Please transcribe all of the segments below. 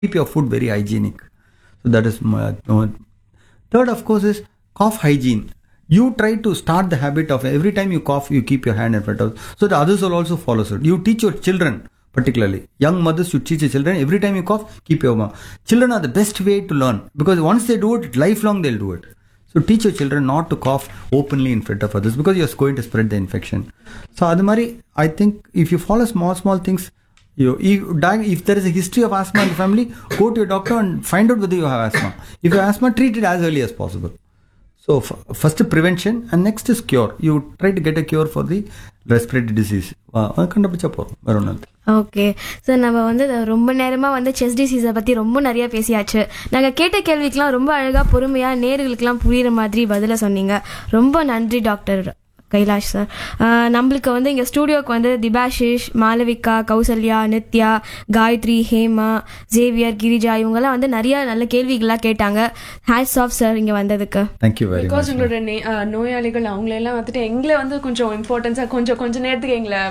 keep your food very hygienic. So that is my, uh, third, of course, is cough hygiene. You try to start the habit of every time you cough, you keep your hand in front of, so the others will also follow suit. You teach your children, particularly young mothers should teach your children every time you cough, keep your mouth. Children are the best way to learn because once they do it, lifelong they'll do it. So teach your children not to cough openly in front of others because you're going to spread the infection. So அது மாதிரி I think if you follow small small things, you, you di- if there is a history of asthma in the family, go to your doctor and find out whether you have asthma. If you have asthma, treat it as early as possible. So f- first prevention and next is cure. You try to get a cure for the respiratory disease. Uh, கண்டுபிடிச்சா போதும் வேற ஒன்றும் இல்லை. Okay sir நம்ம வந்து இத ரொம்ப நேரமாக வந்து செஸ் டிசீஸை பற்றி ரொம்ப நிறைய பேசியாச்சு நாங்கள் கேட்ட கேள்விக்கெலாம் ரொம்ப அழகாக பொறுமையாக நேர்களுக்கெல்லாம் புரியுற மாதிரி பதிலை சொன்னீங்க ரொம்ப நன்றி டாக்டர் கைலாஷ் சார் ஆஹ் நம்மளுக்கு வந்து இங்கே ஸ்டூடியோக்கு வந்து திபாஷிஷ் மாளவிகா கௌசல்யா நித்யா காயத்ரி ஹேமா ஜேவியர் கிரிஜா இவங்கெல்லாம் வந்து நிறைய நல்ல கேள்விகள்லாம் கேட்டாங்க ஹேட்ஸ் ஆஃப் சார் இங்கே வந்ததுக்கு Thank you very because much. உங்களோட நே- அஹ் நோயாளிகள் அவங்களெல்லாம் வந்துட்டு எங்களை வந்து கொஞ்சம் இம்பார்ட்டன்ஸா கொஞ்சம் கொஞ்ச நேரத்துக்கு எங்களை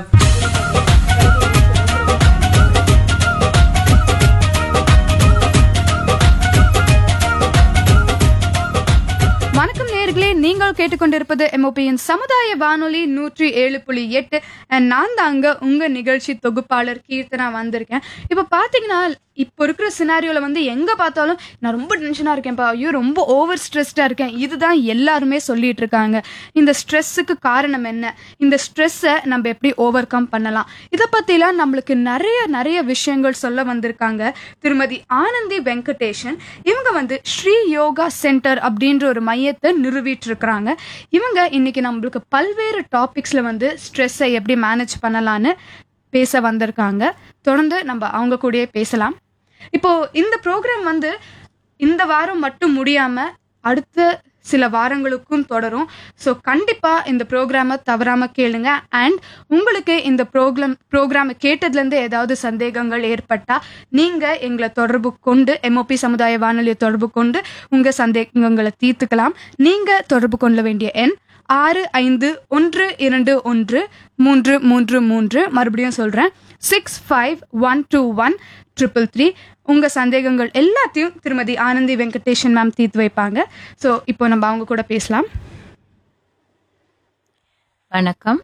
வணக்கம் நேர்களே நீங்கள் கேட்டுக்கொண்டிருப்பது எம்ஓபியின் சமுதாய வானொலி நூற்றி ஏழு புள்ளி எட்டு and நான் தாங்க உங்க நிகழ்ச்சி தொகுப்பாளர் கீர்த்தனா வந்திருக்கேன் இப்போ பாத்தீங்கன்னா இப்போ இருக்கிற சினாரியோல வந்து எங்க பார்த்தாலும் நான் ரொம்ப டென்ஷனா இருக்கேன்ப்பா ஐயோ ரொம்ப ஓவர் ஸ்ட்ரெஸ்டா இருக்கேன் இதுதான் எல்லாருமே சொல்லிட்டு இருக்காங்க இந்த ஸ்ட்ரெஸ்ஸுக்கு காரணம் என்ன இந்த ஸ்ட்ரெஸ்ஸை நம்ம எப்படி ஓவர் கம் பண்ணலாம் இதை பத்திலாம் நம்மளுக்கு நிறைய நிறைய விஷயங்கள் சொல்ல வந்திருக்காங்க திருமதி ஆனந்தி வெங்கடேஷன் இவங்க வந்து ஸ்ரீ யோகா சென்டர் அப்படின்ற ஒரு மையத்தை நிறுவிட்டு இருக்கிறாங்க இவங்க இன்னைக்கு நம்மளுக்கு பல்வேறு டாபிக்ஸ்ல வந்து ஸ்ட்ரெஸ்ஸை எப்படி மேனேஜ் பண்ணலான்னு பேச வந்திருக்காங்க தொடர்ந்து நம்ம அவங்க கூடயே பேசலாம் இப்போ இந்த ப்ரோக்ராம் வந்து இந்த வாரம் மட்டும் முடியாம அடுத்த சில வாரங்களுக்கும் தொடரும் ஸோ கண்டிப்பா இந்த ப்ரோக்ராமை தவறாம கேளுங்க அண்ட் உங்களுக்கு இந்த ப்ரோக்ராம் ப்ரோக்ராமை கேட்டதுலேருந்து ஏதாவது சந்தேகங்கள் ஏற்பட்டா நீங்க எங்களை தொடர்பு கொண்டு எம்ஓபி சமுதாய வானொலியை தொடர்பு கொண்டு உங்க சந்தேகங்களை தீர்த்துக்கலாம் நீங்க தொடர்பு கொள்ள வேண்டிய எண் ஆறு ஐந்து ஒன்று இரண்டு ஒன்று மூன்று மூன்று மூன்று மறுபடியும் சொல்றேன் six five one two one triple three உங்க சந்தேகங்கள் எல்லாத்தையும் திருமதி ஆனந்தி வெங்கடேஷன் மேம் தீர்த்து வைப்பாங்க ஸோ இப்போ நம்ம அவங்க கூட பேசலாம் வணக்கம்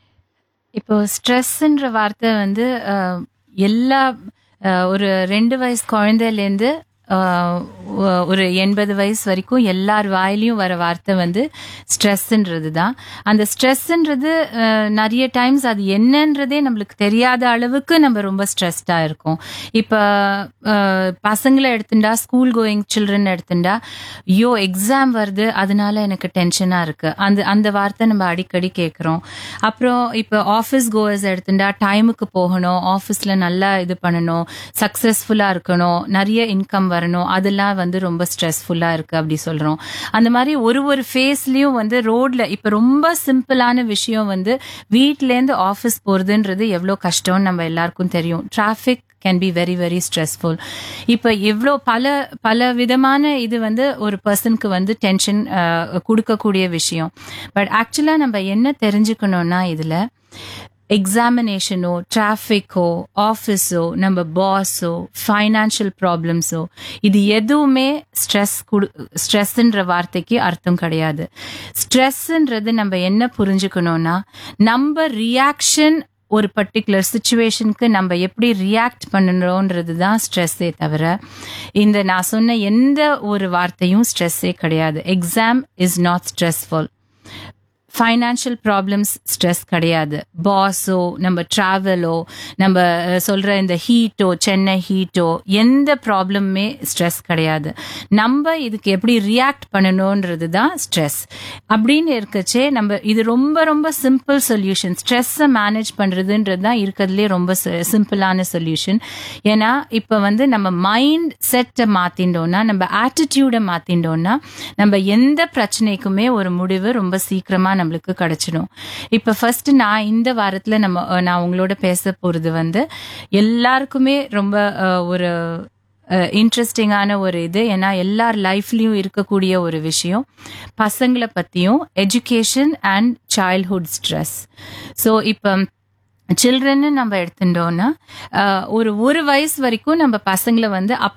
இப்போ ஸ்ட்ரெஸ்ன்ற வார்த்தை வந்து அஹ், எல்லா அஹ், ஒரு ரெண்டு வயசு குழந்தையிலேருந்து அஹ், ஒ- ஒரு எண்பது வயசு வரைக்கும் எல்லார் வாயிலையும் வர வார்த்தை வந்து ஸ்ட்ரெஸ்ன்றது தான் அந்த ஸ்ட்ரெஸ்ன்றது நிறைய டைம்ஸ் அது என்னன்றதே நம்மளுக்கு தெரியாத அளவுக்கு நம்ம ரொம்ப ஸ்ட்ரெஸ்டாக இருக்கோம் இப்போ பசங்களை எடுத்துட்டா ஸ்கூல் கோயிங் சில்ட்ரன் எடுத்துட்டா ஐயோ எக்ஸாம் வருது அதனால எனக்கு டென்ஷனாக இருக்கு அந்த அந்த வார்த்தை நம்ம அடிக்கடி கேட்குறோம் அப்புறம் இப்போ ஆஃபீஸ் கோவர்ஸ் எடுத்துட்டா டைமுக்கு போகணும் ஆஃபீஸில் நல்லா இது பண்ணணும் சக்ஸஸ்ஃபுல்லாக இருக்கணும் நிறைய இன்கம் வரணும் அதெல்லாம் வந்து ரொம்ப ஸ்ட்ரெஸ்ஃபுல்லாக இருக்கு அப்படி சொல்கிறோம் அந்த மாதிரி ஒரு ஒரு ஃபேஸ்லயும் வந்து ரோட்ல இப்போ ரொம்ப சிம்பிளான விஷயம் வந்து வீட்லேருந்து ஆஃபீஸ் போகிறதுன்றது எவ்வளோ கஷ்டம்னு நம்ம எல்லாருக்கும் தெரியும் traffic can be very very stressful இப்போ எவ்வளோ பல பல விதமான இது வந்து ஒரு பர்சனுக்கு வந்து டென்ஷன் கொடுக்கக்கூடிய விஷயம் பட் ஆக்சுவலாக நம்ம என்ன தெரிஞ்சுக்கணும்னா இதில் எக்ஸாமினேஷனோ டிராஃபிக்கோ ஆஃபீஸோ நம்ம பாஸோ ஃபைனான்ஷியல் ப்ராப்ளம்ஸோ இது எதுவுமே ஸ்ட்ரெஸ் குடு ஸ்ட்ரெஸ்ன்ற வார்த்தைக்கு அர்த்தம் கிடையாது ஸ்ட்ரெஸ்ன்றது நம்ம என்ன புரிஞ்சுக்கணும்னா நம்ம ரியாக்ஷன் ஒரு பர்டிகுலர் சுச்சுவேஷனுக்கு நம்ம எப்படி ரியாக்ட் பண்ணணுன்றது தான் ஸ்ட்ரெஸ்ஸே தவிர இந்த நான் சொன்ன எந்த ஒரு வார்த்தையும் ஸ்ட்ரெஸ்ஸே கிடையாது exam is not stressful financial problems stress கிடையாது பாஸோ நம்ம ட்ராவலோ நம்ம அஹ், சொல்ற இந்த ஹீட்டோ சென்னை ஹீட்டோ எந்த ப்ராப்ளமுமே ஸ்ட்ரெஸ் கிடையாது நம்ம இதுக்கு எப்படி ரியாக்ட் பண்ணணுன்றது தான் ஸ்ட்ரெஸ் அப்படின்னு இருக்கச்சே நம்ம இது ரொம்ப ரொம்ப சிம்பிள் சொல்யூஷன் ஸ்ட்ரெஸ்ஸை மேனேஜ் பண்ணுறதுன்றது தான் இருக்கிறதுலே ரொம்ப சிம்பிளான சொல்யூஷன் ஏன்னா இப்போ வந்து நம்ம மைண்ட் செட்டை மாற்றிட்டோம்னா நம்ம ஆட்டிடியூடை மாற்றிட்டோம்னா நம்ம எந்த பிரச்சனைக்குமே ஒரு முடிவு ரொம்ப சீக்கிரமாக நம்மளுக்கு கிடைச்சிடும் இப்போ ஃபர்ஸ்ட் நான் இந்த வாரத்தில் நம்ம அஹ், நான் உங்களோட பேச போகிறது வந்து எல்லாருக்குமே ரொம்ப அஹ், ஒரு இன்ட்ரெஸ்டிங்கான ஒரு இது ஏன்னா எல்லார் லைஃப்லயும் இருக்கக்கூடிய ஒரு விஷயம் பசங்களை பற்றியும் education and childhood stress so இப்போ சில்ட்ரன்னு நம்ம எடுத்துட்டோம்னா அஹ், ஒரு ஒரு வயசு வரைக்கும் நம்ம பசங்களை வந்து